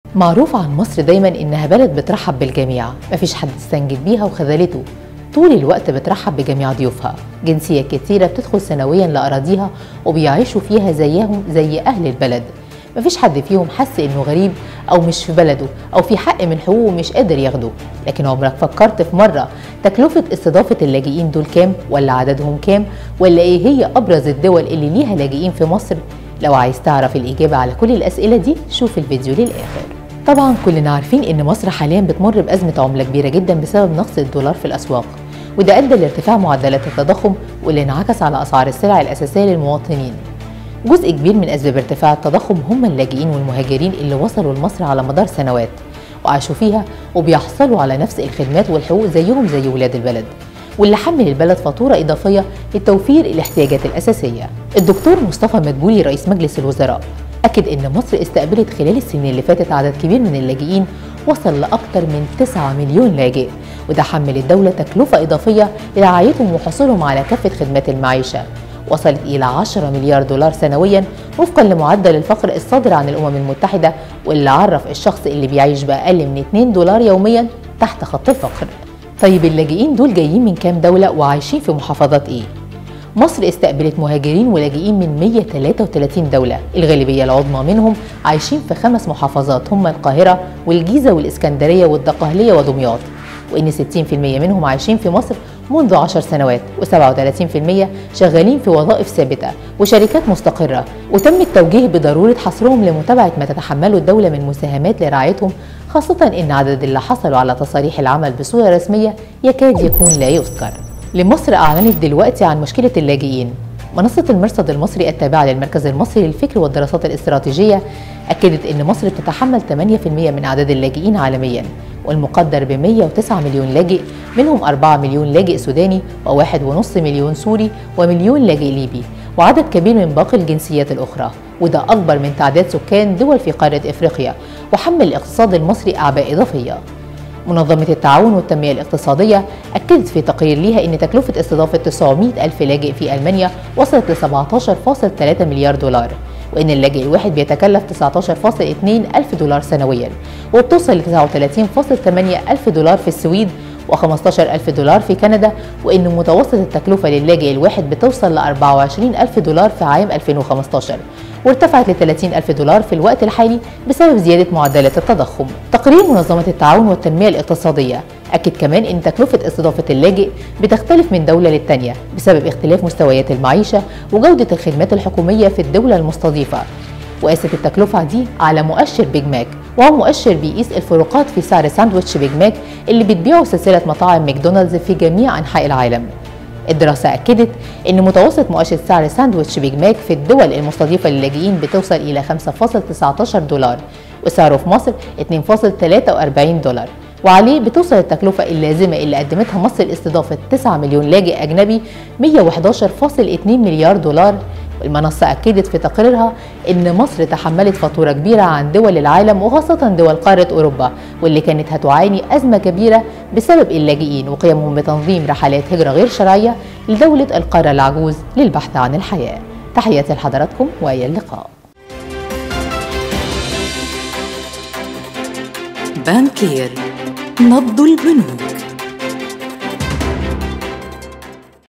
معروف عن مصر دايما إنها بلد بترحب بالجميع مفيش حد استنجد بيها وخذلته طول الوقت بترحب بجميع ضيوفها جنسية كتيرة بتدخل سنويا لأراضيها وبيعيشوا فيها زيهم زي أهل البلد مفيش حد فيهم حس إنه غريب أو مش في بلده أو في حق من حقوقه مش قادر ياخده لكن عمرك فكرت في مرة تكلفة استضافة اللاجئين دول كام ولا عددهم كام ولا إيه هي أبرز الدول اللي ليها لاجئين في مصر لو عايز تعرف الإجابة على كل الأسئلة دي شوف الفيديو للآخر طبعا كلنا عارفين ان مصر حاليا بتمر بازمه عمله كبيره جدا بسبب نقص الدولار في الاسواق وده ادى لارتفاع معدلات التضخم واللي انعكس على اسعار السلع الاساسيه للمواطنين جزء كبير من اسباب ارتفاع التضخم هم اللاجئين والمهاجرين اللي وصلوا لمصر على مدار سنوات وعاشوا فيها وبيحصلوا على نفس الخدمات والحقوق زيهم زي ولاد البلد واللي حمل البلد فاتوره اضافيه لتوفير الاحتياجات الاساسيه الدكتور مصطفى مدبولي رئيس مجلس الوزراء أكد إن مصر استقبلت خلال السنين اللي فاتت عدد كبير من اللاجئين وصل لأكثر من 9 مليون لاجئ وده حمل الدولة تكلفة إضافية لرعايتهم وحصولهم على كافة خدمات المعيشة وصلت إلى 10 مليار دولار سنويا وفقا لمعدل الفقر الصادر عن الأمم المتحدة واللي عرف الشخص اللي بيعيش بأقل من 2 دولار يوميا تحت خط الفقر طيب اللاجئين دول جايين من كام دولة وعايشين في محافظات إيه؟ مصر استقبلت مهاجرين ولاجئين من 133 دولة الغالبية العظمى منهم عايشين في خمس محافظات هم القاهرة والجيزة والإسكندرية والدقهلية ودمياط وإن 60% منهم عايشين في مصر منذ 10 سنوات و37% شغالين في وظائف ثابتة وشركات مستقرة وتم التوجيه بضرورة حصرهم لمتابعة ما تتحمله الدولة من مساهمات لرعايتهم خاصة إن عدد اللي حصلوا على تصاريح العمل بصورة رسمية يكاد يكون لا يذكر لمصر أعلنت دلوقتي عن مشكلة اللاجئين منصة المرصد المصري التابعة للمركز المصري للفكر والدراسات الاستراتيجية أكدت أن مصر بتتحمل 8% من أعداد اللاجئين عالميا والمقدر ب 109 مليون لاجئ منهم 4 مليون لاجئ سوداني و1.5 مليون سوري ومليون لاجئ ليبي وعدد كبير من باقي الجنسيات الأخرى وده أكبر من تعداد سكان دول في قارة إفريقيا وحمل الاقتصاد المصري أعباء إضافية منظمة التعاون والتنمية الاقتصادية أكدت في تقرير ليها أن تكلفة استضافة 900 ألف لاجئ في ألمانيا وصلت ل 17.3 مليار دولار وأن اللاجئ الواحد بيتكلف 19.2 ألف دولار سنويا وبتوصل ل 39.8 ألف دولار في السويد و15 ألف دولار في كندا وأن متوسط التكلفة للاجئ الواحد بتوصل ل 24 ألف دولار في عام 2015 وارتفعت ل 30 ألف دولار في الوقت الحالي بسبب زيادة معدلات التضخم تقرير منظمة التعاون والتنمية الاقتصادية أكد كمان أن تكلفة استضافة اللاجئ بتختلف من دولة للتانية بسبب اختلاف مستويات المعيشة وجودة الخدمات الحكومية في الدولة المستضيفة وقاست التكلفة دي على مؤشر بيج ماك وهو مؤشر بيقيس الفروقات في سعر ساندويتش بيج ماك اللي بتبيعه سلسلة مطاعم ماكدونالدز في جميع أنحاء العالم الدراسة أكدت أن متوسط مؤشر سعر ساندويتش بيج ماك في الدول المستضيفة للاجئين بتوصل إلى 5.19 دولار وسعره في مصر 2.43 دولار وعليه بتوصل التكلفة اللازمة اللي قدمتها مصر لاستضافة 9 مليون لاجئ أجنبي 111.2 مليار دولار المنصة أكدت في تقريرها أن مصر تحملت فاتورة كبيرة عن دول العالم وخاصة دول قارة أوروبا واللي كانت هتعاني أزمة كبيرة بسبب اللاجئين وقيامهم بتنظيم رحلات هجرة غير شرعية لدولة القارة العجوز للبحث عن الحياة تحياتي لحضراتكم وإلى اللقاء بانكير نبض البنوك